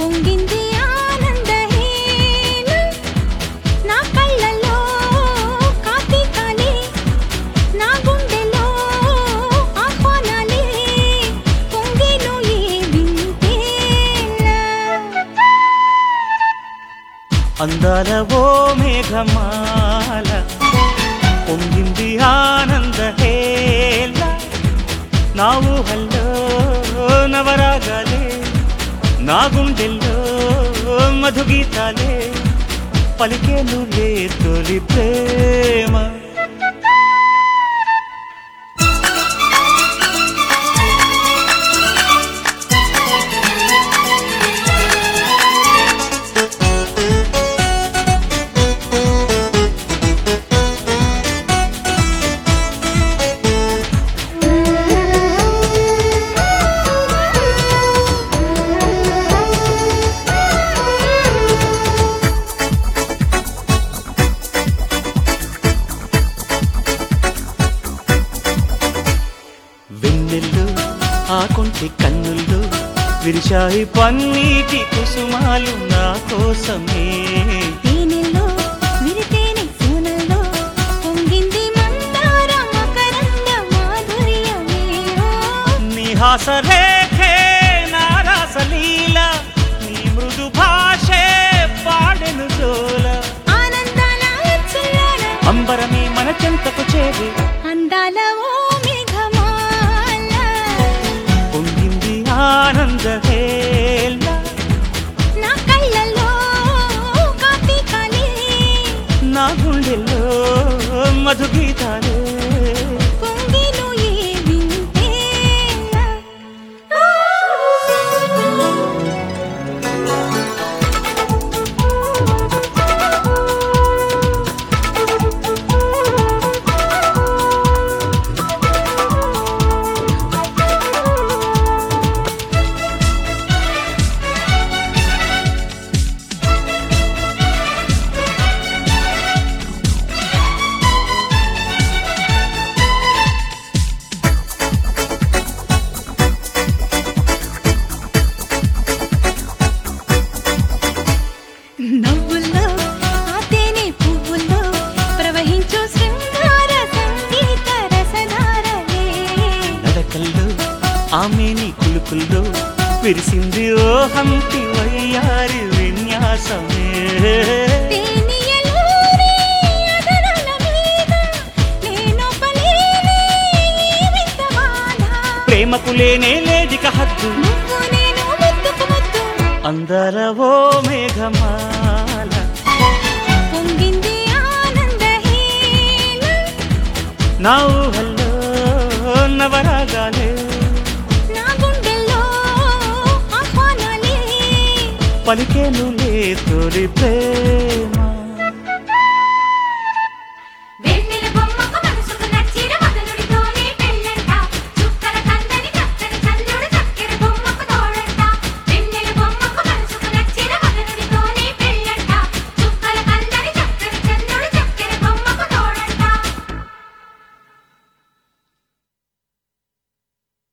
పొంగింది ఆనందహీన నా కళ్ళల్లో కార్తీకాలే నా గుండెలో ఆహ్వానాలే పొంగెను ఈ వింతేలా అందాల ఓ మేఘమాల పొంగింది ఆనంద హేళ నా ఊహల్లో నవరాగాలే నా గుండెల్లో మధుగీతాలే పలికేను లే తొలి ప్రేమ వెన్నెల్లు ఆ కొంటి కన్నుల్లో విరిశాయి పన్నీటి కుసుమాలు నా కోసమే తేనెల్లో విరితేనె సూనల్లో పొంగింది మందార మకరంద మాధుర్యమే నీ హాసరేఖే నా రాసలీల నీ మృదు భాషే పాడెను జోల ఆనందాల ఉత్సలాల అంబరమే మన చెంతకు చేరి అందాల ఓ మేఘమాల పొంగింది ఆనంద హేళ నా కళ్ళల్లో కార్తీకాలే నా గుండెల్లో మధుగీతాలే పొంగెను ఈ వింతేలా నవ్వుల్లో ఆ తేనె పువ్వుల్లో ప్రవహించు శృంగార సంగీత రసధారలే నడకల్లో ఆమెని కులుకుల్లో విరిసింది ఓ హంపి వయ్యారి విన్యాసమే తేనియలూరి అదరాల మీద నేనొకలేనే ఈ వింత బాధ. ప్రేమకు లేనే లేదిక హద్దు నువ్వు నేను ముద్దుకు ముద్దు అందర ఓ మేఘమాల పొంగింది ఆనందహీన నా ఊహల్లో నవరాగాలే నా గుండెల్లో ఆహ్వానాలే పలికేను లే తొలి ప్రేమ